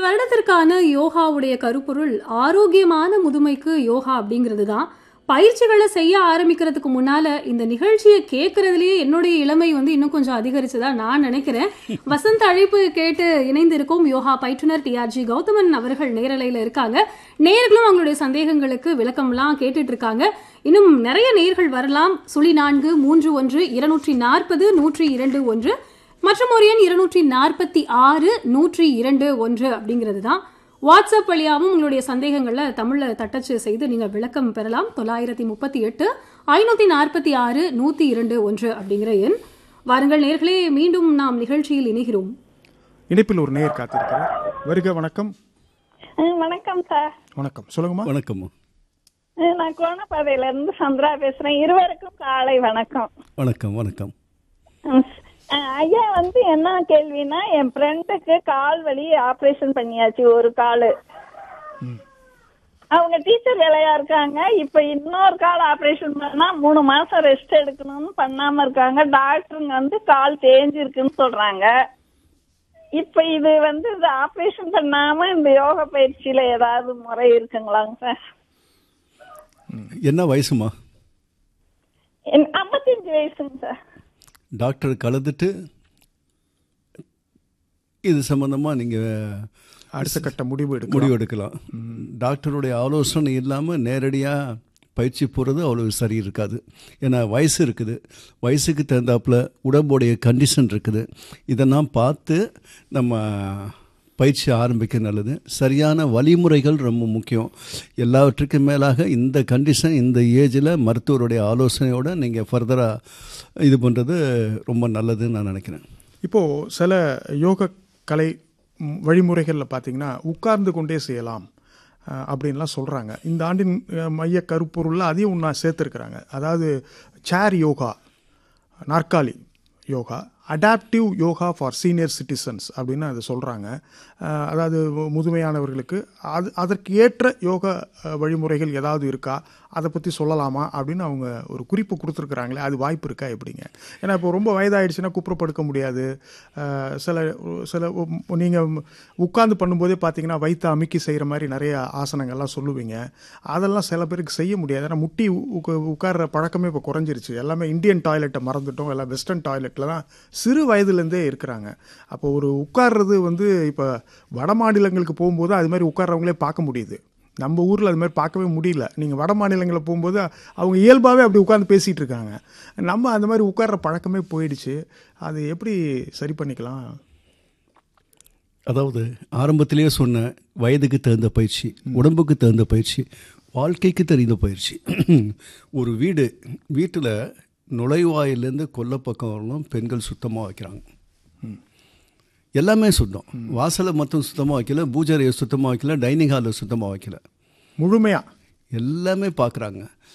வருடத்திற்கான யோகாவுடைய கருப்பொருள் ஆரோக்கியமான முதுமைக்கு யோகா அப்படிங்கிறது தான் பயிற்சிகளை செய்ய ஆரம்பிக்கிறதுக்கு முன்னால இந்த நிகழ்ச்சியை கேட்கறதுலயே என்னுடைய இளமை வந்து இன்னும் கொஞ்சம் அதிகரிச்சதா நான் நினைக்கிறேன் வசந்த் அழைப்பு கேட்டு இணைந்திருக்கும் யோகா பயிற்றுனர் டிஆர்ஜி கௌதமன் அவர்கள் நேரலையில இருக்காங்க நேர்களும் அவங்களுடைய சந்தேகங்களுக்கு விளக்கம்லாம் கேட்டுட்டு இருக்காங்க இன்னும் நிறைய நேர்கள் வரலாம் சுழி நான்கு மூன்று ஒன்று இருநூற்றி நாற்பது நூற்றி இரண்டு ஒன்று மற்றும் ஒரு எண் இருநூற்றி நாற்பத்தி ஆறு நூற்றி இரண்டு ஒன்று அப்படிங்கிறது தான் வாட்ஸ்அப் வழியாகவும் உங்களுடைய சந்தேகங்களை தமிழில் தட்டச்சு செய்து நீங்கள் விளக்கம் பெறலாம் தொள்ளாயிரத்தி முப்பத்தி எட்டு ஐநூற்றி நாற்பத்தி ஆறு நூற்றி இரண்டு ஒன்று அப்படிங்கிற எண் வாருங்கள் நேர்களே மீண்டும் நாம் நிகழ்ச்சியில் இணைகிறோம் இணைப்பில் ஒரு நேயர் காத்திருக்கிறார் வருக வணக்கம் ம், வணக்கம் சார் வணக்கம் சொல்லுங்கம்மா வணக்கம்மா ம், நான் கோணப்பாதையில இருந்து சந்திரா பேசுறேன் இருவருக்கும் காலை வணக்கம் வணக்கம் வணக்கம் ம், அஹ், ஐயா வந்து என்ன கேள்வினா என் ஃப்ரெண்டுக்கு கால் வலி ஆபரேஷன் பண்ணியாச்சு ஒரு காலு அவங்க டீச்சர் வேலையா இருக்காங்க இப்ப இன்னொரு கால் ஆபரேஷன் பண்ணா மூணு மாசம் ரெஸ்ட் எடுக்கணும்னு பண்ணாம இருக்காங்க டாக்டருங்க வந்து கால் தேஞ்சிருக்குன்னு சொல்றாங்க இப்ப இது வந்து இந்த ஆபரேஷன் பண்ணாம இந்த யோகா பயிற்சியில ஏதாவது முறை இருக்குங்களாங்க சார் என்ன வயசுமா என் ஐம்பத்தஞ்சு வயசுங்க சார் டாக்டர் கலந்துட்டு இது சம்பந்தமாக நீங்கள் அடுத்த கட்ட முடிவு எடுக்க முடிவு எடுக்கலாம் டாக்டருடைய ஆலோசனை இல்லாமல் நேரடியாக பயிற்சி போகிறது அவ்வளோ சரி இருக்காது ஏன்னா வயசு இருக்குது வயசுக்கு தகுந்தாப்புல உடம்புடைய கண்டிஷன் இருக்குது இதெல்லாம் பார்த்து நம்ம பயிற்சி ஆரம்பிக்க நல்லது சரியான வழிமுறைகள் ரொம்ப முக்கியம் எல்லாவற்றுக்கும் மேலாக இந்த கண்டிஷன் இந்த ஏஜில் மருத்துவருடைய ஆலோசனையோடு நீங்கள் ஃபர்தராக இது பண்ணுறது ரொம்ப நல்லதுன்னு நான் நினைக்கிறேன் இப்போது சில யோக கலை ம், வழிமுறைகளில் பார்த்தீங்கன்னா உட்கார்ந்து கொண்டே செய்யலாம் அஹ், அப்படின்லாம் சொல்கிறாங்க இந்த ஆண்டின் அஹ், மைய கருப்பொருளில் அதையும் ஒன்றா சேர்த்துருக்குறாங்க அதாவது சேர் யோகா நாற்காலி yoga adaptive yoga for senior citizens அப்படின்னு அதை சொல்கிறாங்க அதாவது மு- முதுமையானவர்களுக்கு அது அதற்கு ஏற்ற யோகா அஹ், வழிமுறைகள் ஏதாவது இருக்கா அதை பற்றி சொல்லலாமா அப்படின்னு அவங்க ஒரு குறிப்பு கொடுத்துருக்குறாங்களே அது வாய்ப்பு இருக்கா எப்படிங்க ஏன்னா இப்போ ரொம்ப வயதாயிடுச்சுன்னா குப்புறப்படுக்க முடியாது அஹ், சில சில நீங்கள் உட்கார்ந்து பண்ணும்போதே பார்த்தீங்கன்னா வயிற்று அமுக்கி செய்கிற மாதிரி நிறைய ஆசனங்கள்லாம் சொல்லுவீங்க அதெல்லாம் சில பேருக்கு செய்ய முடியாது ஏன்னா முட்டி உக்க- உட்கார்ற பழக்கமே இப்போ குறைஞ்சிருச்சு எல்லாமே இந்தியன் டாய்லெட்டை மறந்துட்டோம் எல்லாம் வெஸ்டர்ன் டாய்லெட்டில் தான் சிறு வயதுலேருந்தே இருக்கிறாங்க அப்போ ஒரு உட்கார்றது வந்து இப்போ வட மாநிலங்களுக்கு போகும்போது அது மாதிரி உட்கார்றவங்களே பார்க்க முடியுது நம்ம ஊரில் அது மாதிரி பார்க்கவே முடியல நீங்கள் வட மாநிலங்களில் போகும்போது அவங்க இயல்பாகவே அப்படி உட்காந்து பேசிகிட்டு இருக்காங்க நம்ம அந்த மாதிரி உட்கார்ற பழக்கமே போயிடுச்சு அது எப்படி சரி பண்ணிக்கலாம் அதாவது ஆரம்பத்திலேயே சொன்ன வயதுக்கு தகுந்த பயிற்சி உடம்புக்கு தகுந்த பயிற்சி வாழ்க்கைக்கு தெரிந்த பயிற்சி ஒரு வீடு வீட்டில் நுழைவாயிலேருந்து கொல்லப்பக்கம் வரலும் பெண்கள் சுத்தமாக வைக்கிறாங்க எல்லாமே சுத்தம் வாசலை மட்டும் சுத்தமாக வைக்கல பூஜரையை சுத்தமாக வைக்கல டைனிங் ஹாலை சுத்தமாக வைக்கல முழுமையாக எல்லாமே பார்க்குறாங்க